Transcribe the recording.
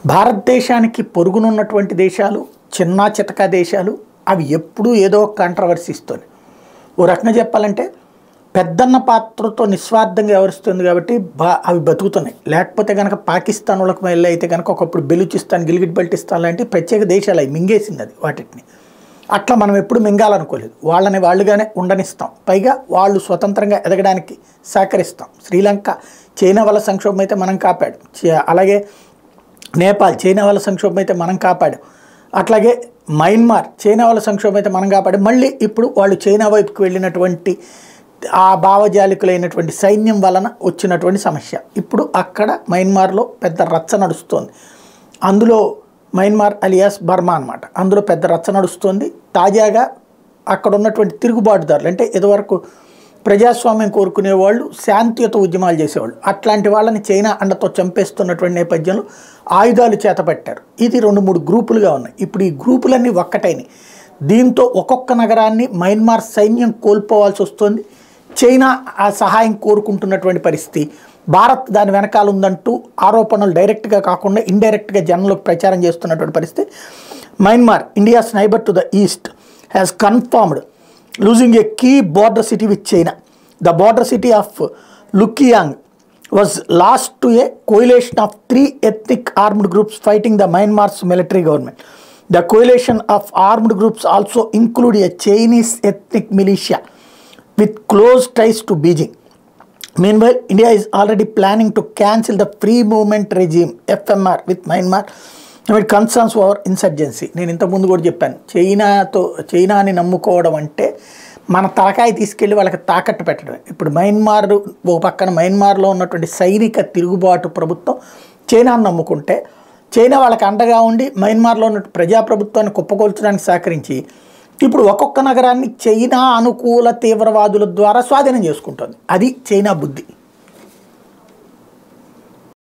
భారతదేశానికి పొరుగునున్నటువంటి దేశాలు చిన్న చితక దేశాలు అవి ఎప్పుడూ ఏదో ఒక కాంట్రవర్సీ ఇస్తుంది ఓ రకంగా చెప్పాలంటే పెద్దన్న పాత్రతో నిస్వార్థంగా వ్యవహరిస్తుంది కాబట్టి బా అవి బతుకుతున్నాయి లేకపోతే కనుక పాకిస్తాన్ వాళ్ళకి వెళ్ళి అయితే కనుక ఒకప్పుడు బెలూచిస్తాన్ గిల్గిట్ బల్టిస్తాన్ లాంటి ప్రత్యేక దేశాలు అవి మింగేసింది అది వాటిని అట్లా మనం ఎప్పుడు మింగాలనుకోలేదు వాళ్ళని వాళ్ళుగానే ఉండనిస్తాం పైగా వాళ్ళు స్వతంత్రంగా ఎదగడానికి సహకరిస్తాం శ్రీలంక చైనా వాళ్ళ సంక్షోభం అయితే మనం కాపాడు చే- అలాగే నేపాల్ చైనా వాళ్ళ సంక్షోభం అయితే మనం కాపాడాం అట్లాగే మయన్మార్ చైనా వాళ్ళ సంక్షోభం అయితే మనం కాపాడాం మళ్ళీ ఇప్పుడు వాళ్ళు చైనా వైపుకి వెళ్ళినటువంటి ఆ భావజాలికులైనటువంటి సైన్యం వలన వచ్చినటువంటి సమస్య ఇప్పుడు అక్కడ మయన్మార్లో పెద్ద రచ్చ నడుస్తోంది అందులో మయన్మార్ అలియాస్ బర్మా అనమాట అందులో పెద్ద రచ్చ నడుస్తోంది తాజాగా అక్కడ ఉన్నటువంటి తిరుగుబాటుదారులు అంటే ఇదివరకు ప్రజాస్వామ్యం కోరుకునే వాళ్ళు శాంతియుత ఉద్యమాలు చేసేవాళ్ళు అట్లాంటి వాళ్ళని చైనా అండతో చంపేస్తున్నటువంటి నేపథ్యంలో ఆయుధాలు చేతపట్టారు ఇది రెండు మూడు గ్రూపులుగా ఉన్నాయి ఇప్పుడు ఈ గ్రూపులన్నీ ఒక్కటైనవి దీంతో ఒక్కొక్క నగరాన్ని మయన్మార్ సైన్యం కోల్పోవాల్సి వస్తుంది చైనా ఆ సహాయం కోరుకుంటున్నటువంటి పరిస్థితి భారత్ దాని వెనకాల ఉందంటూ ఆరోపణలు డైరెక్ట్గా కాకుండా ఇండైరెక్ట్గా జనంలోకి ప్రచారం చేస్తున్నటువంటి పరిస్థితి Myanmar India's neighbour to the east has confirmed losing a key border city with China. The border city of Lukiang was lost to a coalition of three ethnic armed groups fighting the Myanmar's military government. The coalition of armed groups also include a Chinese ethnic militia with close ties to Beijing. Meanwhile, India is already planning to cancel the free movement regime FMR with Myanmar amid concerns over insurgency. నేను ఇంతకుముందు కూడా చెప్పాను చైనాతో చైనాని నమ్ముకోవడం అంటే మన తలకాయ తీసుకెళ్ళి వాళ్ళకి తాకట్టు పెట్టడమే ఇప్పుడు మయన్మార్ ఓ పక్కన మయన్మార్లో ఉన్నటువంటి సైనిక తిరుగుబాటు ప్రభుత్వం చైనాను నమ్ముకుంటే చైనా వాళ్ళకి అండగా ఉండి మయన్మార్లో ఉన్న ప్రజాప్రభుత్వాన్ని కుప్పకొల్చడానికి సహకరించి ఇప్పుడు ఒక్కొక్క నగరాన్ని చైనా అనుకూల తీవ్రవాదుల ద్వారా స్వాధీనం చేసుకుంటుంది అది చైనా బుద్ధి